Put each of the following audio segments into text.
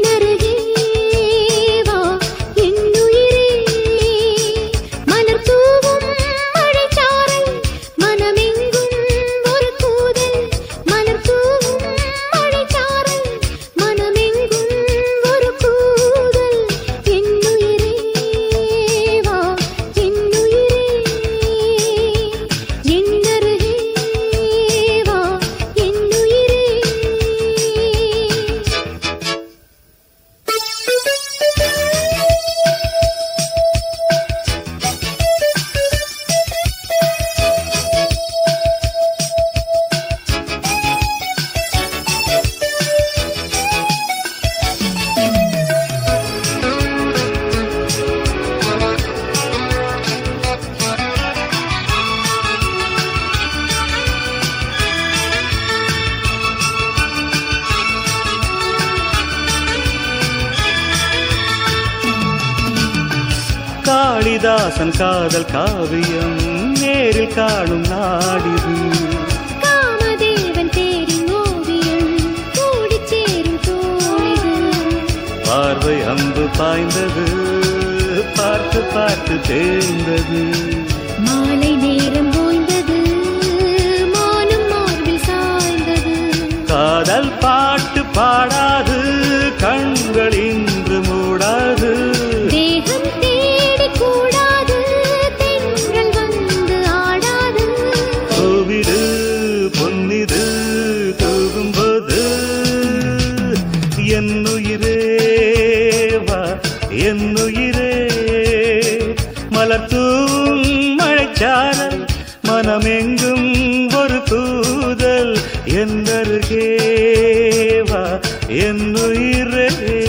என்னருகே வா என்னுயிரே மலர் தூவும் மழைச்சாரல் மனமெங்கும் ஒரு கூதல் மலர் தூவும் மழைச்சாரல் மனமெங்கும் ஒரு கூதல் என்னுயிரே வா என்னுயிரே என்னருகே வா என்னுயிரே காளிதாசன் காதல் காவியம் நேரில் காணும் நாடிது காமதேவன் தேரின் ஓவியம் கூடிச் சேரும் தோழிது பார்வை அம்பு பாய்ந்தது பார்த்து பார்த்து தேர்ந்தது மாலை நேரம் ஓய்ந்தது மானும் மார்பில் சாய்ந்தது காதல் பாட்டு பாடாது கண்கள் இன்று மூடாது தேகம் தேடி கூடாது தென்றல் வந்து ஆடாது கோவிடு பொன்னிது தூகும்போது என்னுயிரே வா என்னுயிரே மலர் தூவும் மழைச்சாரல் மனமெங்கும் ஒரு கூதல் என்னருகே வா என்னுயிரே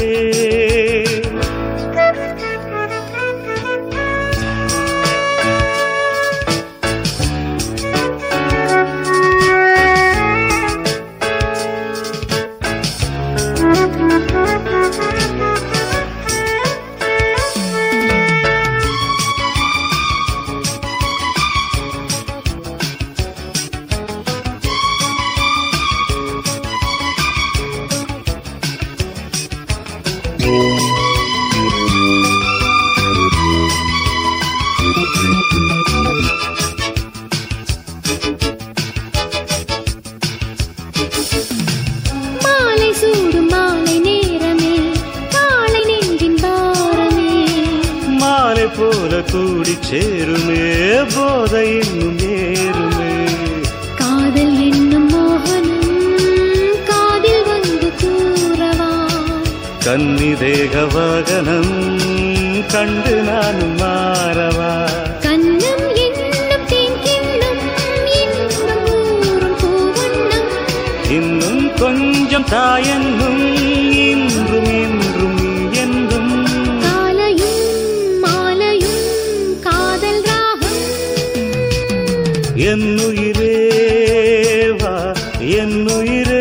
மாலை சூடும் மாலை நேரமே காலை நெஞ்சின் பாரமே மாலை போல கூடி சேருமே போதை இன்னும் ஏறுமே காதல் என்னும் மோகனம் காதில் வந்து கூறவா கன்னி தேக வாகனம் கண்டு நானும் மாறவா கண்ணம் என்னும் தேன் கிண்ணம் இன்பம் ஊறும் பூவண்ணம் இன்னும் கொஞ்சம் தாயென்னும் இன்றும் இன்றும் என்றும் காலையும் மாலையும் காதல் ராகம் என்னுயிரே வா என்னுயிரே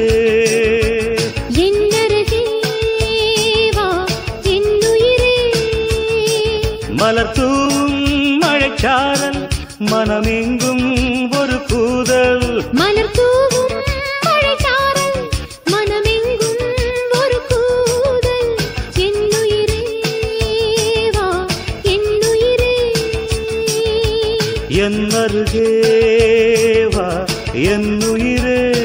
என்னருகே வா என்னுயிரே மலர் தூவும் மழைச்சாரல் மனமெங்கும் ஒரு கூதல் மலர் தூவும் மழைச்சாரல் மனமெங்கும் ஒரு கூதல் என்னுயிரே வா என்னுயிரே என்னருகே வா என்னுயிரே